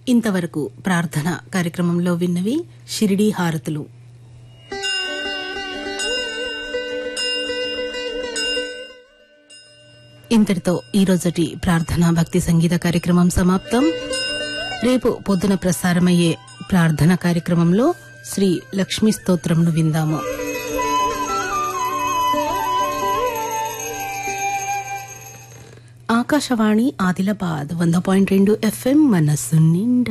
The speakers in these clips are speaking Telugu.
ఇంతవరకు ప్రార్థన కార్యక్రమంలో విన్నవి షిరిడీ హారతులు ఇంతటితో ఈ రోజటి ప్రార్థనా భక్తి సంగీత కార్యక్రమం సమాప్తం రేపు పొద్దున ప్రసారమయ్యే ప్రార్థన కార్యక్రమంలో శ్రీ లక్ష్మీ స్తోత్రంను విందాము ఆకాశవాణి ఆదిలాబాద్ వంద పాయింట్ రెండు ఎఫ్ఎం మనస్సు నిండా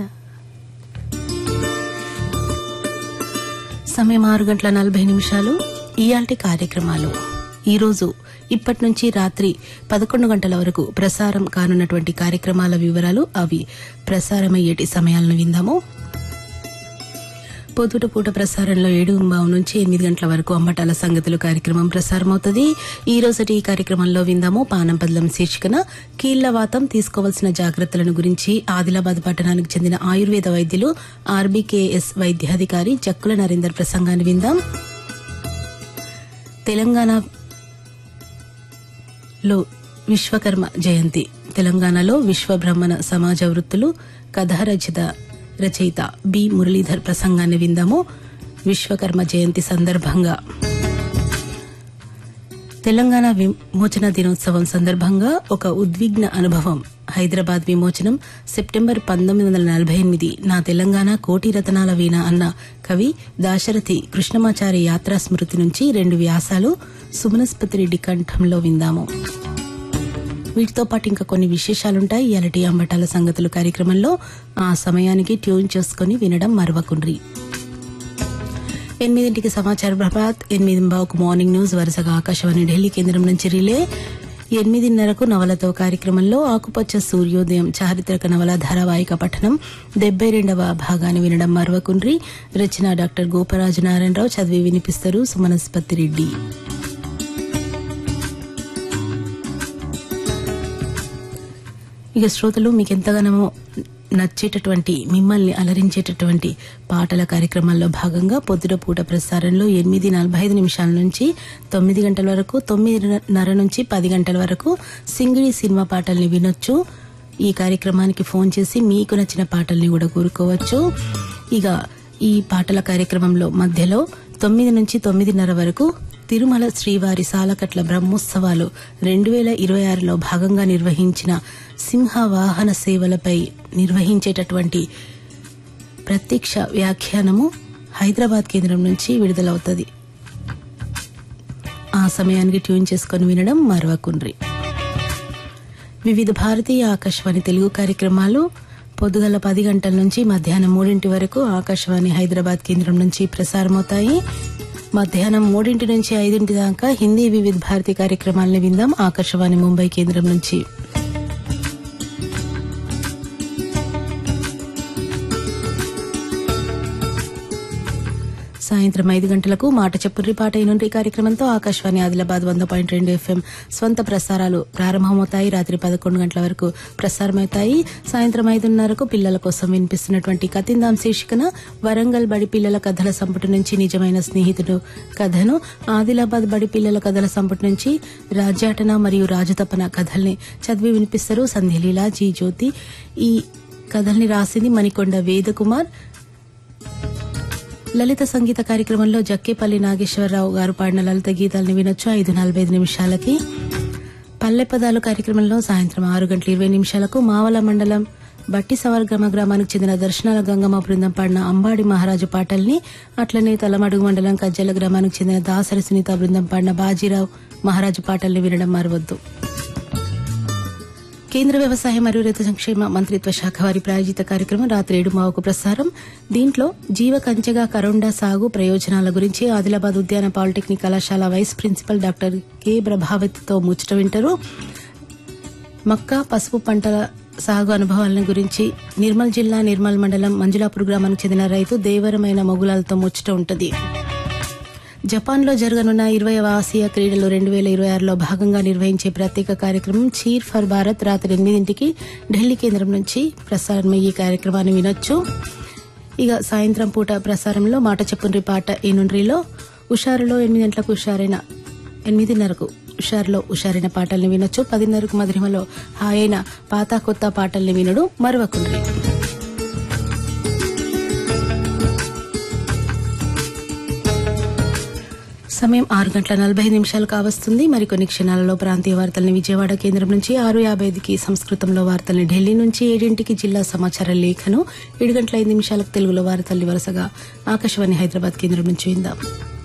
సమయం ఆరు గంటల నలభై నిమిషాలు ఇయాల్టి కార్యక్రమాలు ఈరోజు ఇప్పటి నుంచి రాత్రి పదకొండు గంటల వరకు ప్రసారం కానున్నటువంటి కార్యక్రమాల వివరాలు అవి ప్రసారమయ్యేటి సమయాలను విందాము పొద్దుట పూట ప్రసారంలో ఏడు బావు నుంచి ఎనిమిది గంటల వరకు అమ్మటాల సంగతులు కార్యక్రమం ప్రసారమవుతుంది ఈ రోజటి ఈ కార్యక్రమంలో విందాము పానంపదలం శీర్షికన కీళ్లవాతం తీసుకోవాల్సిన జాగ్రత్తలను గురించి ఆదిలాబాద్ పట్టణానికి చెందిన ఆయుర్వేద వైద్యులు ఆర్బీకేఎస్ వైద్యాధికారి జక్కుల నరేందర్ ప్రసంగాన్ని విందాం తెలంగాణలో విశ్వకర్మ జయంతి తెలంగాణలో విశ్వబ్రహ్మణ సమాజ వృత్తులు కథారచిత రచయిత బి మురళీధర్ ప్రసంగాన్ని విందాము విశ్వకర్మ జయంతి సందర్భంగా తెలంగాణ విమోచన దినోత్సవం సందర్భంగా ఒక ఉద్విగ్న అనుభవం హైదరాబాద్ విమోచనం సెప్టెంబర్ పంతొమ్మిది వందల నలభై ఎనిమిది నా తెలంగాణ కోటి రతనాల వీణ అన్న కవి దాశరథి కృష్ణమాచారి యాత్రా స్మృతి నుంచి రెండు వ్యాసాలు సుమనస్పతి రెడ్డి కంఠంలో విందాము వీటితో పాటు ఇంకా కొన్ని విశేషాలుంటాయి ఇలాంటి అంబటాల సంగతులు కార్యక్రమంలో ఆ సమయానికి ట్యూన్ చేసుకుని వినడం మరవకుండ్రి ఎనిమిదింటికి సమాచార ప్రభాత్ ఎనిమిది బావుకు మార్నింగ్ న్యూస్ వరుసగా ఆకాశవాణి ఢిల్లీ కేంద్రం నుంచి రిలే ఎనిమిదిన్నరకు నవలతో కార్యక్రమంలో ఆకుపచ్చ సూర్యోదయం చారిత్రక నవల ధారావాహిక పఠనం డెబ్బై రెండవ భాగాన్ని వినడం మరవకుండ్రి రచన డాక్టర్ గోపరాజు నారాయణరావు చదివి వినిపిస్తారు సుమనస్పతి రెడ్డి ఇక శ్రోతలు మీకు ఎంతగానో నచ్చేటటువంటి మిమ్మల్ని అలరించేటటువంటి పాటల కార్యక్రమాల్లో భాగంగా పొద్దుట పూట ప్రసారంలో ఎనిమిది నలభై ఐదు నిమిషాల నుంచి తొమ్మిది గంటల వరకు తొమ్మిదిన్నర నుంచి పది గంటల వరకు సింగిడి సినిమా పాటల్ని వినొచ్చు ఈ కార్యక్రమానికి ఫోన్ చేసి మీకు నచ్చిన పాటల్ని కూడా కోరుకోవచ్చు ఇక ఈ పాటల కార్యక్రమంలో మధ్యలో తొమ్మిది నుంచి తొమ్మిదిన్నర వరకు తిరుమల శ్రీవారి సాలకట్ల బ్రహ్మోత్సవాలు రెండు వేల ఇరవై ఆరులో భాగంగా నిర్వహించిన సింహ వాహన సేవలపై నిర్వహించేటటువంటి ప్రత్యక్ష వ్యాఖ్యానము హైదరాబాద్ కేంద్రం నుంచి విడుదలవుతుంది ఆ సమయానికి ట్యూన్ చేసుకుని వినడం మరవకుండ్రి వివిధ భారతీయ ఆకాశవాణి తెలుగు కార్యక్రమాలు పొద్దుగల పది గంటల నుంచి మధ్యాహ్నం మూడింటి వరకు ఆకాశవాణి హైదరాబాద్ కేంద్రం నుంచి ప్రసారమవుతాయి మధ్యాహ్నం మూడింటి నుంచి ఐదింటి దాకా హిందీ వివిధ భారతి కార్యక్రమాలను విందాం ఆకాశవాణి ముంబై కేంద్రం నుంచి సాయంత్రం ఐదు గంటలకు మాట చెప్పుర్రి పాట ఇనుంటి కార్యక్రమంతో ఆకాశవాణి ఆదిలాబాద్ వంద పాయింట్ రెండు ఎఫ్ఎం స్వంత ప్రసారాలు ప్రారంభమవుతాయి రాత్రి పదకొండు గంటల వరకు ప్రసారమవుతాయి సాయంత్రం ఐదున్నరకు పిల్లల కోసం వినిపిస్తున్నటువంటి కతిందాం శీర్షికన వరంగల్ బడి పిల్లల కథల సంపుటి నుంచి నిజమైన స్నేహితుడు కథను ఆదిలాబాద్ బడి పిల్లల కథల సంపుటి నుంచి రాజ్యాటన మరియు రాజతపన కథల్ని చదివి వినిపిస్తారు సంధ్యలీల జీ జ్యోతి ఈ కథల్ని రాసింది మణికొండ వేదకుమార్ లలిత సంగీత కార్యక్రమంలో జక్కేపల్లి నాగేశ్వరరావు గారు పాడిన లలిత గీతాలను వినొచ్చు ఐదు నలభై ఐదు నిమిషాలకి పల్లె పదాలు కార్యక్రమంలో సాయంత్రం ఆరు గంటల ఇరవై నిమిషాలకు మావల మండలం బట్టి సవర్గమ గ్రామానికి చెందిన దర్శనాల గంగమ్మ బృందం పాడిన అంబాడి మహారాజు పాటల్ని అట్లనే తలమడుగు మండలం కజ్జల గ్రామానికి చెందిన దాసరి సునీత బృందం పాడిన బాజీరావు మహారాజు పాటల్ని వినడం మరవద్దు కేంద్ర వ్యవసాయ మరియు రైతు సంక్షేమ మంత్రిత్వ శాఖ వారి ప్రాయోజిత కార్యక్రమం రాత్రి ఏడు మావుకు ప్రసారం దీంట్లో జీవ కంచెగా కరోండా సాగు ప్రయోజనాల గురించి ఆదిలాబాద్ ఉద్యాన పాలిటెక్నిక్ కళాశాల వైస్ ప్రిన్సిపల్ డాక్టర్ కె ప్రభావతితో ముచ్చట వింటారు మక్క పసుపు పంటల సాగు అనుభవాలను గురించి నిర్మల్ జిల్లా నిర్మల్ మండలం మంజులాపూర్ గ్రామానికి చెందిన రైతు దేవరమైన మొగులాలతో ముచ్చట ఉంటుంది జపాన్లో జరగనున్న ఇరవైవ ఆసియా క్రీడలు రెండు వేల ఇరవై ఆరులో భాగంగా నిర్వహించే ప్రత్యేక కార్యక్రమం చీర్ ఫర్ భారత్ రాత్రి ఎనిమిదింటికి ఢిల్లీ కేంద్రం నుంచి ప్రసారమయ్యే కార్యక్రమాన్ని వినొచ్చు ఇక సాయంత్రం పూట ప్రసారంలో మాట చెప్పుండ్రి పాట ఈనుండ్రిలో ఉషారులో ఎనిమిది గంటలకు ఉషారైన ఎనిమిదిన్నరకు ఉషారులో ఉషారైన పాటల్ని వినొచ్చు పదిన్నరకు మధురిమలో హాయైన పాత కొత్త పాటల్ని వినడు మరవకుండ్రి సమయం ఆరు గంటల నలభై నిమిషాలు కావస్తుంది మరికొన్ని క్షణాలలో ప్రాంతీయ వార్తల్ని విజయవాడ కేంద్రం నుంచి ఆరు యాభై ఐదుకి సంస్కృతంలో వార్తల్ని ఢిల్లీ నుంచి ఏడింటికి జిల్లా సమాచార లేఖను ఏడు గంటల ఐదు నిమిషాలకు తెలుగులో వార్తల్ని వరుసగా ఆకాశవాణి హైదరాబాద్ కేంద్రం నుంచి విందాం